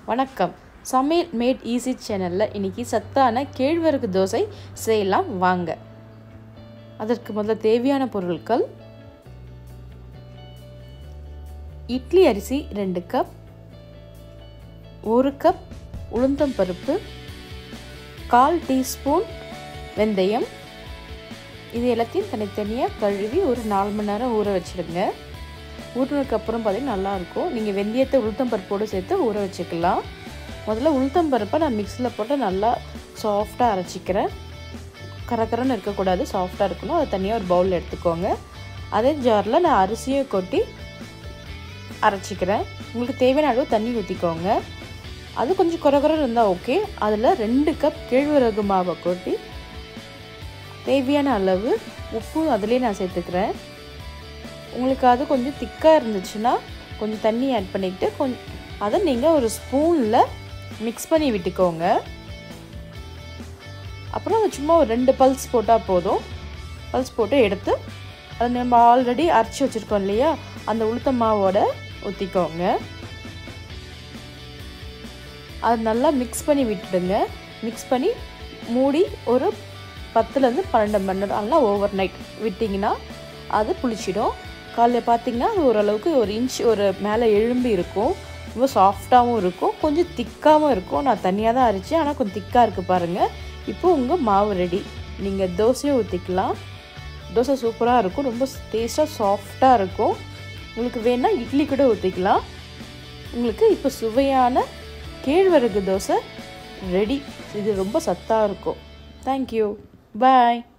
வணக்கம் சமையல் mat easy சேனலில் இன்றைக்கி சத்தான கேழ்வரகு தோசை செய்யலாம் வாங்க அதற்கு முதல்ல தேவையான பொருட்கள் இட்லி அரிசி ரெண்டு கப் ஒரு கப் உளுந்தம் பருப்பு கால் டீஸ்பூன் வெந்தயம் இது எல்லாத்தையும் தனித்தனியாக கழுவி ஒரு நாலு மணி நேரம் ஊற வச்சுடுங்க ஊறினதுக்கப்புறம் பார்த்தீங்கன்னா நல்லாயிருக்கும் நீங்கள் வெந்தயத்தை உளுத்தம் பருப்போடு சேர்த்து ஊற வச்சுக்கலாம் முதல்ல உளுத்தம் பருப்பை நான் மிக்சியில் போட்டு நல்லா சாஃப்டாக அரைச்சிக்கிறேன் கரக்கரன்னு இருக்கக்கூடாது சாஃப்டாக இருக்கணும் அதை தனியாக ஒரு பவுலில் எடுத்துக்கோங்க அதே ஜாரில் நான் அரிசியை கொட்டி அரைச்சிக்கிறேன் உங்களுக்கு தேவையான அளவு தண்ணி ஊற்றிக்கோங்க அது கொஞ்சம் குறகுற இருந்தால் ஓகே அதில் ரெண்டு கப் கேழ்வரகு மாவை கொட்டி தேவையான அளவு உப்பு அதிலே நான் சேர்த்துக்கிறேன் உங்களுக்கு அது கொஞ்சம் திக்காக இருந்துச்சுன்னா கொஞ்சம் தண்ணி ஆட் பண்ணிக்கிட்டு கொஞ்சம் அதை நீங்கள் ஒரு ஸ்பூனில் மிக்ஸ் பண்ணி விட்டுக்கோங்க அப்புறம் அது சும்மா ஒரு ரெண்டு பல்ஸ் போட்டால் போதும் பல்ஸ் போட்டு எடுத்து அது நம்ம ஆல்ரெடி அரைச்சி வச்சுருக்கோம் இல்லையா அந்த உளுத்த மாவோட ஊற்றிக்கோங்க அது நல்லா மிக்ஸ் பண்ணி விட்டுடுங்க மிக்ஸ் பண்ணி மூடி ஒரு பத்துலேருந்து பன்னெண்டு மணி நேரம் நல்லா ஓவர் நைட் விட்டிங்கன்னா அது புளிச்சிடும் காலைல பார்த்திங்கன்னா அது ஓரளவுக்கு ஒரு இன்ச் ஒரு மேலே எழும்பி இருக்கும் ரொம்ப சாஃப்டாகவும் இருக்கும் கொஞ்சம் திக்காகவும் இருக்கும் நான் தனியாக தான் அரைச்சேன் ஆனால் கொஞ்சம் திக்காக இருக்குது பாருங்கள் இப்போ உங்கள் மாவு ரெடி நீங்கள் தோசையும் ஊற்றிக்கலாம் தோசை சூப்பராக இருக்கும் ரொம்ப டேஸ்ட்டாக சாஃப்டாக இருக்கும் உங்களுக்கு வேணால் இட்லி கூட ஊற்றிக்கலாம் உங்களுக்கு இப்போ சுவையான கேழ்வரகு தோசை ரெடி இது ரொம்ப சத்தாக இருக்கும் தேங்க்யூ பாய்